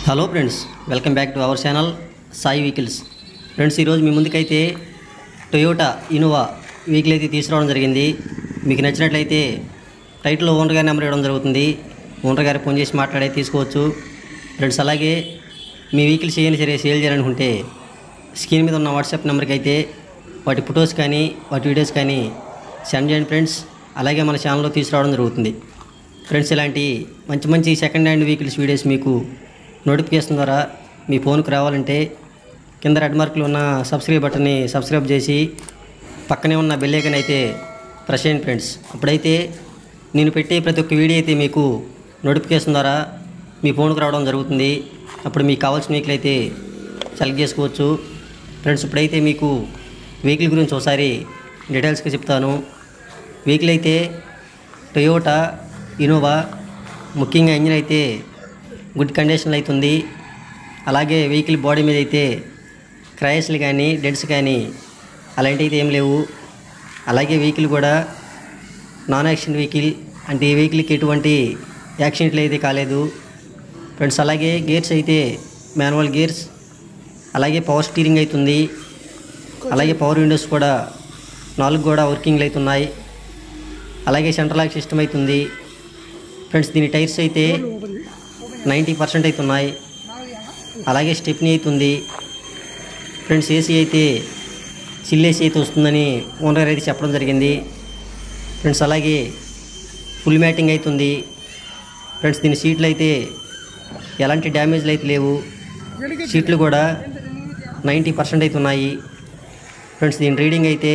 hello friends welcome back to our channel Sai vehicles friends ఈరోజు మీ ముందుకైతే టొయోటా ఇనోవా వెహికల్ అయితే తీసుకురావడం జరిగింది మీకు నచ్చినట్లయితే టైటిల్లో ఓనర్ గారి నెంబర్ ఇవ్వడం జరుగుతుంది ఓనర్ గారికి ఫోన్ చేసి మాట్లాడే తీసుకోవచ్చు ఫ్రెండ్స్ అలాగే మీ వెహికల్స్ ఏమైనా సరే సేల్ చేయాలనుకుంటే స్క్రీన్ మీద ఉన్న వాట్సాప్ నెంబర్కి అయితే వాటి ఫొటోస్ కానీ వాటి వీడియోస్ కానీ సెండ్ చేయండి ఫ్రెండ్స్ అలాగే మన ఛానల్లో తీసుకురావడం జరుగుతుంది ఫ్రెండ్స్ ఇలాంటి మంచి మంచి సెకండ్ హ్యాండ్ వెహికల్స్ వీడియోస్ మీకు నోటిఫికేషన్ ద్వారా మీ ఫోన్కి రావాలంటే కింద రెడ్ మార్కులు ఉన్న సబ్స్క్రైబ్ బటన్ని సబ్స్క్రైబ్ చేసి పక్కనే ఉన్న బెల్ ఐకాన్ అయితే ప్రెస్ చేయండి ఫ్రెండ్స్ అప్పుడైతే నేను పెట్టే ప్రతి ఒక్క వీడియో అయితే మీకు నోటిఫికేషన్ ద్వారా మీ ఫోన్కి రావడం జరుగుతుంది అప్పుడు మీకు కావాల్సిన వెహికల్ అయితే సెలెక్ట్ చేసుకోవచ్చు ఫ్రెండ్స్ ఇప్పుడైతే మీకు వెహికల్ గురించి ఒకసారి డీటెయిల్స్గా చెప్తాను వెహికల్ అయితే టొయోటా ఇనోవా ముఖ్యంగా ఇంజిన్ అయితే గుడ్ కండిషన్లో అవుతుంది అలాగే వెహికల్ బాడీ మీద అయితే క్రాయస్లు కానీ డెడ్స్ కానీ అలాంటివి అయితే ఏం లేవు అలాగే వెహికల్ కూడా నాన్ యాక్సిడెంట్ వెహికల్ అంటే ఈ వెహికల్కి ఎటువంటి యాక్సిడెంట్లు అయితే కాలేదు ఫ్రెండ్స్ అలాగే గేర్స్ అయితే మాన్యువల్ గేర్స్ అలాగే పవర్ స్టీరింగ్ అవుతుంది అలాగే పవర్ విండోస్ కూడా నాలుగు కూడా వర్కింగ్లు అవుతున్నాయి అలాగే సెంట్రల్ లాక్ సిస్టమ్ అవుతుంది ఫ్రెండ్స్ దీని టైర్స్ అయితే నైంటీ పర్సెంట్ అవుతున్నాయి అలాగే స్టెప్నీ అవుతుంది ఫ్రెండ్స్ ఏసీ అయితే సిల్ ఏసీ అయితే వస్తుందని ఓనర్ అయితే చెప్పడం జరిగింది ఫ్రెండ్స్ అలాగే ఫుల్ మ్యాటింగ్ అవుతుంది ఫ్రెండ్స్ దీని సీట్లు అయితే ఎలాంటి డ్యామేజ్లు అయితే లేవు సీట్లు కూడా నైంటీ పర్సెంట్ అయితే ఉన్నాయి ఫ్రెండ్స్ దీని రీడింగ్ అయితే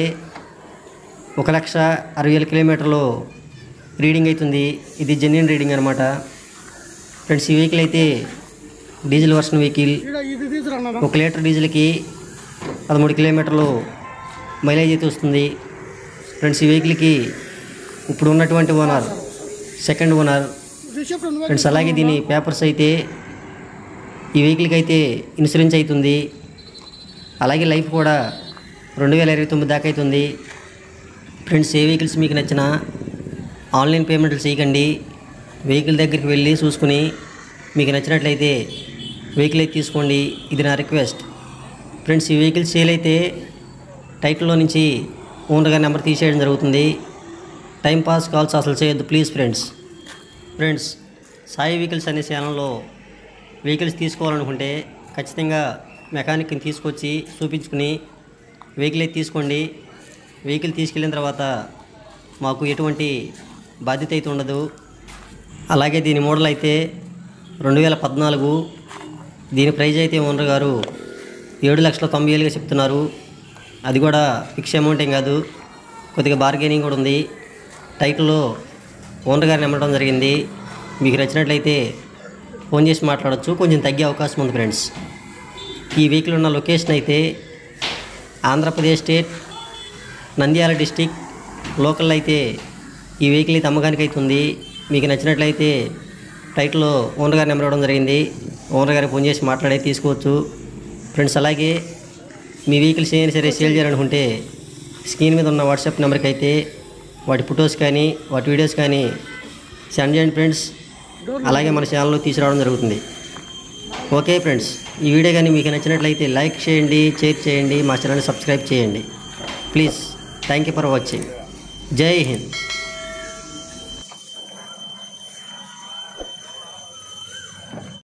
ఒక లక్ష అరవై వేల కిలోమీటర్లు రీడింగ్ అవుతుంది ఇది జెన్యున్ రీడింగ్ అనమాట ఫ్రెండ్స్ ఈ వెహికల్ అయితే డీజిల్ వర్షన్ వెహికల్ ఒక లీటర్ డీజిల్కి పదమూడు కిలోమీటర్లు మైలేజ్ అయితే వస్తుంది ఫ్రెండ్స్ ఈ వెహికల్కి ఇప్పుడు ఉన్నటువంటి ఓనర్ సెకండ్ ఓనర్ ఫ్రెండ్స్ అలాగే దీని పేపర్స్ అయితే ఈ వెహికల్కి అయితే ఇన్సూరెన్స్ అవుతుంది అలాగే లైఫ్ కూడా రెండు వేల ఇరవై తొమ్మిది దాకా అవుతుంది ఫ్రెండ్స్ ఏ వెహికల్స్ మీకు నచ్చినా ఆన్లైన్ పేమెంట్లు చేయకండి వెహికల్ దగ్గరికి వెళ్ళి చూసుకుని మీకు నచ్చినట్లయితే వెహికల్ అయితే తీసుకోండి ఇది నా రిక్వెస్ట్ ఫ్రెండ్స్ ఈ వెహికల్ సేల్ అయితే టైటిల్లో నుంచి ఓనర్గా నెంబర్ తీసేయడం జరుగుతుంది టైం పాస్ కాల్స్ అసలు చేయొద్దు please friends friends Sai vehicles అనే ఛానల్లో వెహికల్స్ తీసుకోవాలనుకుంటే ఖచ్చితంగా మెకానిక్ని తీసుకొచ్చి చూపించుకుని వెహికల్ అయితే తీసుకోండి వెహికల్ తీసుకెళ్ళిన తర్వాత మాకు ఎటువంటి బాధ్యత అయితే ఉండదు అలాగే దీని మోడల్ అయితే రెండు వేల పద్నాలుగు దీని ప్రైజ్ అయితే ఓనర్ గారు ఏడు లక్షల తొంభై వేలుగా చెప్తున్నారు అది కూడా ఫిక్స్ అమౌంట్ ఏం కాదు కొద్దిగా బార్గెనింగ్ కూడా ఉంది టైటిల్లో ఓనర్ గారిని అమ్మడం జరిగింది మీకు నచ్చినట్లయితే ఫోన్ చేసి మాట్లాడొచ్చు కొంచెం తగ్గే అవకాశం ఉంది ఫ్రెండ్స్ ఈ వెహికల్ ఉన్న లొకేషన్ అయితే Andhra Pradesh state Nandyal district local అయితే ఈ వెహికల్ అయితే అమ్మకానికి అవుతుంది మీకు నచ్చినట్లయితే టైట్లో ఓనర్ గారి నెంబర్ ఇవ్వడం జరిగింది ఓనర్ గారికి ఫోన్ చేసి మాట్లాడే తీసుకోవచ్చు ఫ్రెండ్స్ అలాగే మీ వెహికల్స్ ఏమైనా సరే సేల్ చేయాలనుకుంటే స్క్రీన్ మీద ఉన్న వాట్సాప్ నెంబర్కి అయితే వాటి ఫొటోస్ కానీ వాటి వీడియోస్ కానీ సెండ్ చేయండి ఫ్రెండ్స్ అలాగే మన ఛానల్లో తీసుకురావడం జరుగుతుంది ఓకే ఫ్రెండ్స్ ఈ వీడియో కానీ మీకు నచ్చినట్లయితే లైక్ చేయండి షేర్ చేయండి మా ఛానల్ని సబ్స్క్రైబ్ చేయండి please thank you for watching జై హింద్